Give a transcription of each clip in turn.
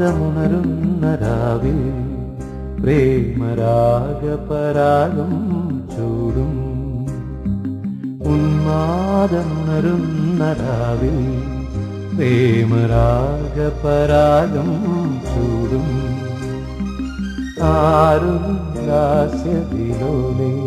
ഉന്മാദമുണരുന്ന രാവിൽ പ്രേമരാഗപരാഗം ചൂടും ഉന്മാദമുണരുന്ന രാവിൽ പ്രേമരാഗപരാഗം ചൂടും ആരും ലാസ്യതിലോലേ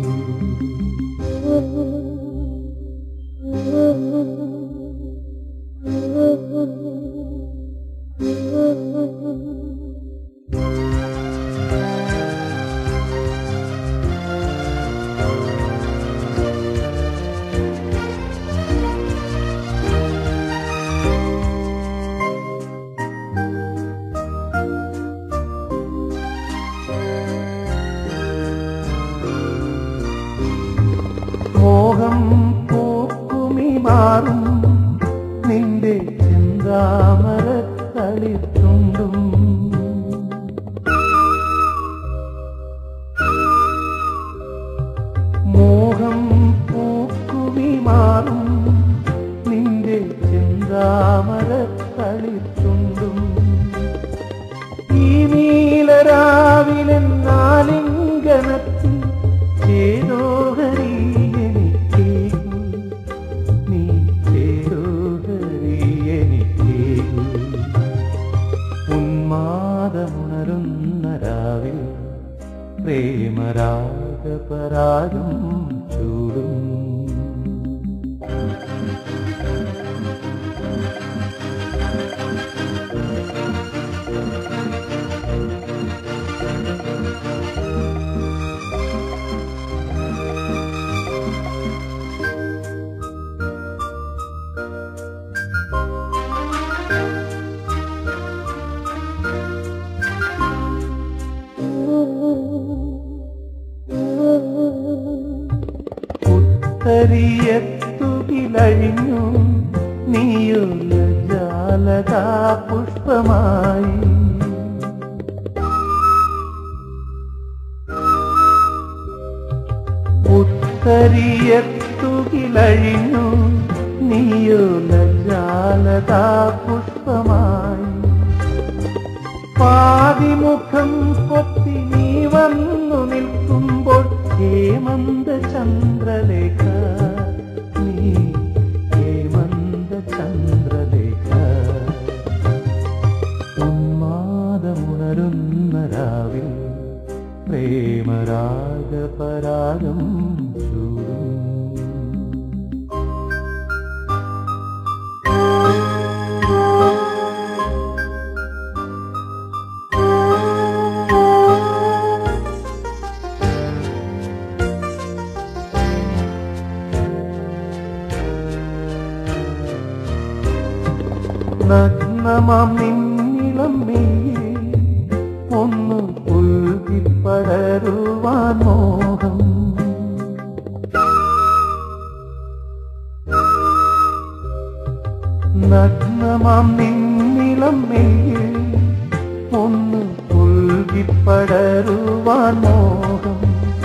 മോഹം പൂക്കുമി മാറും നിന്റെ ചിന്താമര കളിത്തുണ്ടും മോഹം പൂക്കുമി മാറും നിന്റെ ചിന്താമര കളിത്തുണ്ടും ഈ നീലരാവിലെ നാലിംഗനത്തിൽ ചേരോഹരി എനിക്കേകു നീ ചേരോഹരി എനിക്കേകു ഉന്മാദമുണരുന്ന രാവിൽ പ്രേമരാഗപരാഗം ചൂടും ഉത്തരിയത്തുകിലഴിഞ്ഞു നീയൊരു ജാലകാ പുഷ്പമായി ഉത്തരിയത്തുകിലഴിഞ്ഞു നീയൊരു ജാലകാ പുഷ്പമായി പാതിമുഖം കൊത്തി നീ വന്നു നിൽക്കുമ്പോൾ ഹേമന്ത ചന്ദ്രലേഖ നീ ഹേമന്ത ചന്ദ്രലേഖ ഉന്മാദമുണരുന്ന രാവിൽ പ്രേമരാഗപരാഗം ചൂടും നഗ്നമാം നിന്നിളം മെയ്യേ ഒന്ന് പുൽകി പടരുവാൻ മോഹം നഗ്നമാം നിന്നിളം മെയ്യേ ഒന്ന് പുൽകി പടരുവാൻ മോഹം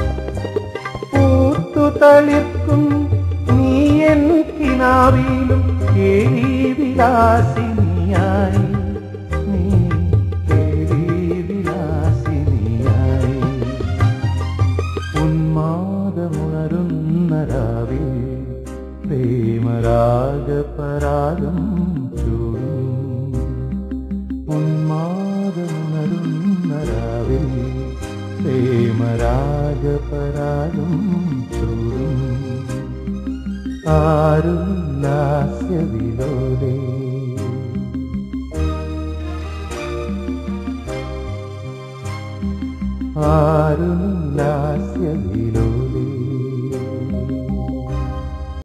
പൂത്തു തളിർക്കും നീ എൻ കിനാവിലും കേളി വിലാസിനിയായി നീ കേളി വിലാസിനിയായി ഉന്മാദമുണരുന്ന രാവിൽ പ്രേമരാഗപരാഗം ചൂടും ഉന്മാദമുണരുന്ന രാവിൽ പ്രേമരാഗപരാഗം ചൂടും ആരുല്ലാസ്യവിലോലേ ആരുല്ലാസ്യവിലോലേ